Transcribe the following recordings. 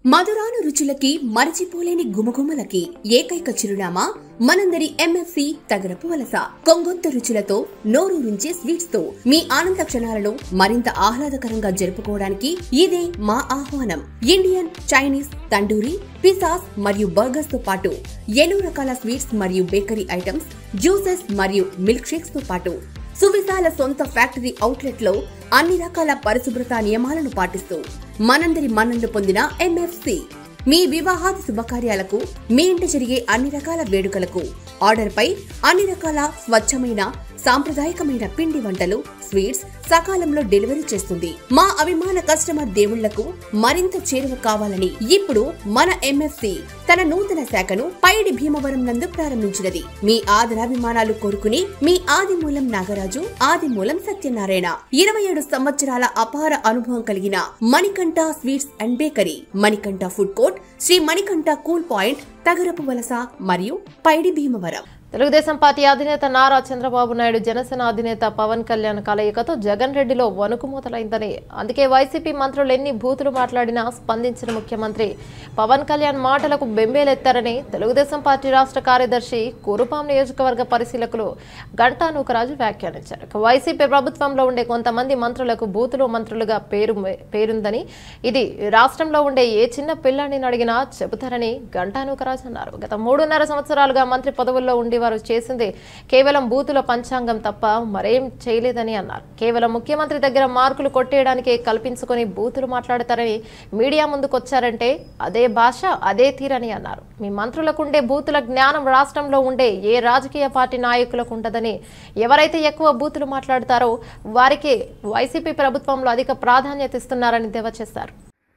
మధురాను రుచులకి మరచిపోలేని గుమగుమలకి ఏకైక చిరునామా మనందరి ఎంఎఫ్సి తగరపు వలస కొంగొత్త రుచులతో నోరూరించే స్వీట్స్ తో మీ ఆనంద క్షణాలను మరింత ఆహ్లాదకరంగా జరుపుకోవడానికి ఇదే మా ఆహ్వానం ఇండియన్ చైనీస్ తండూరి పిసాస్ మరియు బర్గర్స్ తో పాటు ఎన్నో రకాల స్వీట్స్ మరియు బేకరీ ఐటమ్స్ జ్యూసెస్ మరియు మిల్క్ షేక్స్ తో పాటు సువిశాల సొంత ఫ్యాక్టరీ అవుట్లెట్ లో అన్ని రకాల పరిశుభ్రత నియమాలను పాటిస్తూ మనందరి మన్ననలు పొందిన ఎంఎఫ్సి మీ వివాహాది శుభకార్యాలకు మీ ఇంట జరిగే అన్ని రకాల వేడుకలకు ఆర్డర్ పై అన్ని రకాల స్వచ్ఛమైన సాంప్రదాయకమైన పిండి వంటలు స్వీట్స్ సకాలంలో డెలివరీ చేస్తుంది మా అభిమాన కస్టమర్ దేవుళ్లకు మరింత చేరువ కావాలని ఇప్పుడు మన ఎంఎఫ్సి తన నూతన శాఖను పైడి భీమవరం నందు ప్రారంభించినది మీ ఆదరాభిమానాలు కోరుకుని మీ ఆదిమూలం నాగరాజు ఆదిమూలం సత్యనారాయణ ఇరవై ఏడు సంవత్సరాల అపార అనుభవం కలిగిన Manikanta sweets and bakery Manikanta food court Shri Manikanta cool point Tagarapuvalasa మరియు పైడి భీమవరం తెలుగుదేశం పార్టీ అధినేత నారా చంద్రబాబు నాయుడు జనసేన అధినేత పవన్ కళ్యాణ్ కలయికతో జగన్ రెడ్డిలో వణుకు మొదలైందని అందుకే వైసీపీ మంత్రులు ఎన్ని బూతులు మాట్లాడినా స్పందించిన ముఖ్యమంత్రి పవన్ కళ్యాణ్ మాటలకు బెంబేలెత్తారని తెలుగుదేశం పార్టీ రాష్ట్ర కార్యదర్శి కురుపాం నియోజకవర్గ పరిశీలకులు గంటా నూకరాజు వ్యాఖ్యానించారు ఇక వైసీపీ ప్రభుత్వంలో ఉండే కొంతమంది మంత్రులకు బూతులు మంత్రులుగా పేరు పేరుందని ఇది రాష్ట్రంలో ఉండే ఏ చిన్న పిల్లాడిని అడిగినా చెబుతారని గంటా నూకరాజు అన్నారు గత మూడున్నర సంవత్సరాలుగా మంత్రి పదవుల్లో ఉండి వారు చేసింది కేవలం బూతుల పంచాంగం తప్ప మరేం చేయలేదని అన్నారు కేవలం ముఖ్యమంత్రి దగ్గర మార్కులు కొట్టేయడానికి కల్పించుకొని బూతులు మాట్లాడతారని మీడియా ముందుకొచ్చారంటే అదే భాష అదే తీరని అన్నారు మీ మంత్రులకు ఉండే బూతుల జ్ఞానం రాష్ట్రంలో ఉండే ఏ రాజకీయ పార్టీ నాయకులకు ఉండదని ఎవరైతే ఎక్కువ బూతులు మాట్లాడతారో వారికి వైసీపీ ప్రభుత్వంలో అధిక ప్రాధాన్యత ఇస్తున్నారని దేవ చేశారు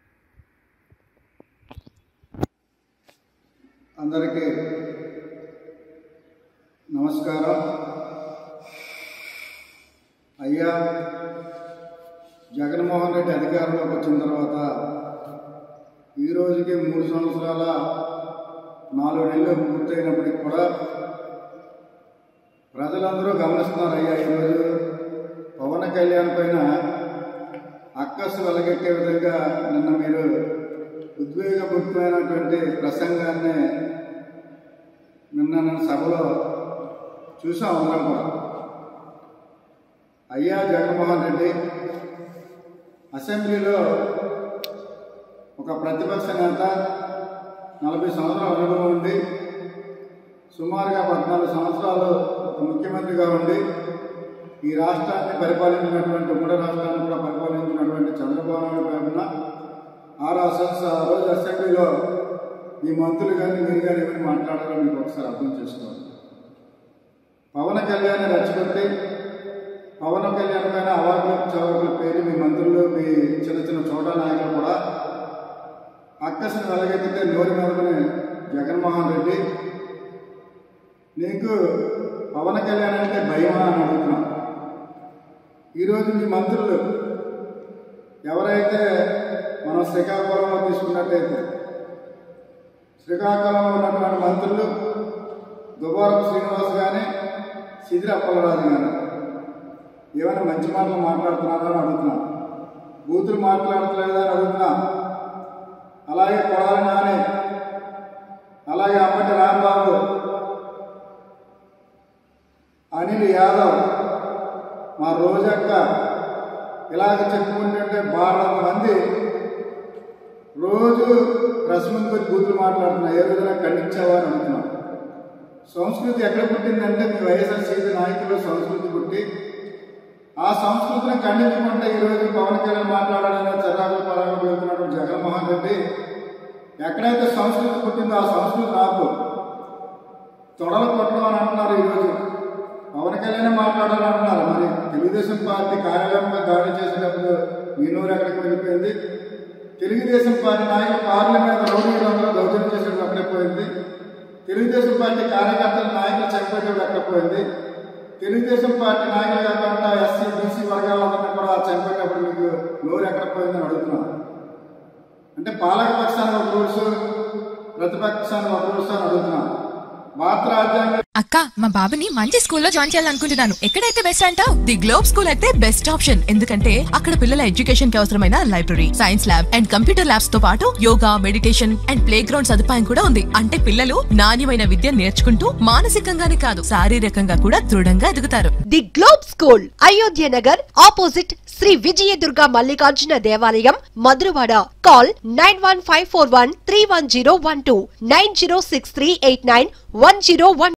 అందరికీ నమస్కారం అయ్యా జగన్మోహన్ రెడ్డి అధికారంలోకి వచ్చిన తర్వాత ఈ రోజుకి మూడు సంవత్సరాల నాలుగు నెలలు పూర్తయినప్పటికి కూడా ప్రజలందరూ గమనిస్తున్నారు అయ్యా ఈరోజు పవన్ కళ్యాణ్ పైన అక్కసు వెలగెట్టే విధంగా నిన్న మీరు ఉద్వేగపూరితమైనటువంటి ప్రసంగాన్ని నిన్న నేను సభలో చూసాం అందరం కూడా అయ్యా జగన్మోహన్ రెడ్డి అసెంబ్లీలో ఒక ప్రతిపక్ష నేత నలభై సంవత్సరాల అనుభవం ఉండి సుమారుగా పద్నాలుగు సంవత్సరాలు ఒక ముఖ్యమంత్రిగా ఉండి ఈ రాష్ట్రాన్ని పరిపాలించినటువంటి ఉమ్మడి రాష్ట్రాన్ని కూడా పరిపాలించినటువంటి చంద్రబాబు నాయుడు పైన ఆ రాష్ట్ర ఆ రోజు అసెంబ్లీలో ఈ మంత్రులు కానీ మీరు కానీ ఏమైనా మాట్లాడారో మీకు ఒకసారి అర్థం చేసుకోవాలి పవన్ కళ్యాణ్ రెచ్చగొట్టి పవన్ కళ్యాణ్ పైన అవార్డులు చౌకల పేరు మీ మంత్రులు మీ చిన్న చిన్న చోట నాయకులు కూడా అక్కసును వెలగెత్తితే నోరి మెదమని జగన్మోహన్ రెడ్డి నీకు పవన్ కళ్యాణ్ అంటే భయమా అని అడుగుతున్నాం ఈరోజు మీ మంత్రులు ఎవరైతే మనం శ్రీకాకుళంలో తీసుకున్నట్టయితే శ్రీకాకుళంలో ఉన్నటువంటి మంత్రులు దుబారపు శ్రీనివాస్ కానీ సిదిరి అప్పలరాజు కానీ ఏమైనా మంచి మాటలు మాట్లాడుతున్నారా అని అడుగుతున్నా బూతులు మాట్లాడట్లేదా అని అడుగుతున్నా అలాగే కొడాలి నాని అలాగే అమ్మటి రాంబాబు అనిల్ యాదవ్ మా రోజక్క ఇలాగ చెప్పుకుంటుంటే బాగా మంది రోజు ప్రెస్ ముందుకు వచ్చి బూతులు మాట్లాడుతున్నా ఏ విధంగా ఖండించావా అని అడుగుతున్నాం సంస్కృతి ఎక్కడ పుట్టిందంటే మీ వైఎస్ఆర్సీపీ నాయకులు సంస్కృతి పుట్టి ఆ సంస్కృతిని ఖండించుకుంటే ఈరోజు పవన్ కళ్యాణ్ మాట్లాడాలని చర్రాకుల పరాలు వెళ్తున్నాడు జగన్మోహన్ రెడ్డి ఎక్కడైతే సంస్కృతి పుట్టిందో ఆ సంస్కృతి నాకు తొడలు కొట్టడం అని అంటున్నారు ఈరోజు పవన్ కళ్యాణ్ మాట్లాడాలని అంటున్నారు మరి తెలుగుదేశం పార్టీ కార్యాలయంలో దాడి చేసేటప్పుడు మీ నూరు ఎక్కడికి వెళ్ళిపోయింది తెలుగుదేశం పార్టీ నాయకులు కార్ల మీద రౌడీలందరూ దౌర్జన్యం చేసేటప్పుడు అక్కడే పోయింది తెలుగుదేశం పార్టీ కార్యకర్తల నాయకులు చనిపోయేటప్పుడు ఎక్కడ పోయింది తెలుగుదేశం పార్టీ నాయకులు కాకుండా ఎస్సీ బీసీ వర్గాలందరినీ కూడా చనిపోయేటప్పుడు మీకు నోరు ఎక్కడ పోయిందని అడుగుతున్నాను అంటే పాలక పక్షానికి ఒక రూల్స్ ప్రతిపక్షానికి ఒక రూల్స్ అని అడుగుతున్నాను భారత రాజ్యాంగం అక్క మా బాబుని మంచి స్కూల్లో జాయిన్ చేయాలనుకుంటున్నాను ఎక్కడైతే బెస్ట్ అంటావు ది గ్లోబ్ స్కూల్ అయితే బెస్ట్ ఆప్షన్ ఎందుకంటే అక్కడ పిల్లల ఎడ్యుకేషన్ కి అవసరమైన library science lab and computer labs తో పాటు yoga meditation and playground సదుపాయం కూడా ఉంది అంటే పిల్లలు నాణ్యమైన విద్య నేర్చుకుంటూ మానసికంగానే కాదు శారీరకంగా కూడా దృఢంగా ఎదుగుతారు the Globe school Ayodhya Nagar opposite Shri Vijayadurga Mallikarjuna దేవాలయం Madhurawada call nine one five four one three one zero one two nine zero six three eight nine one zero one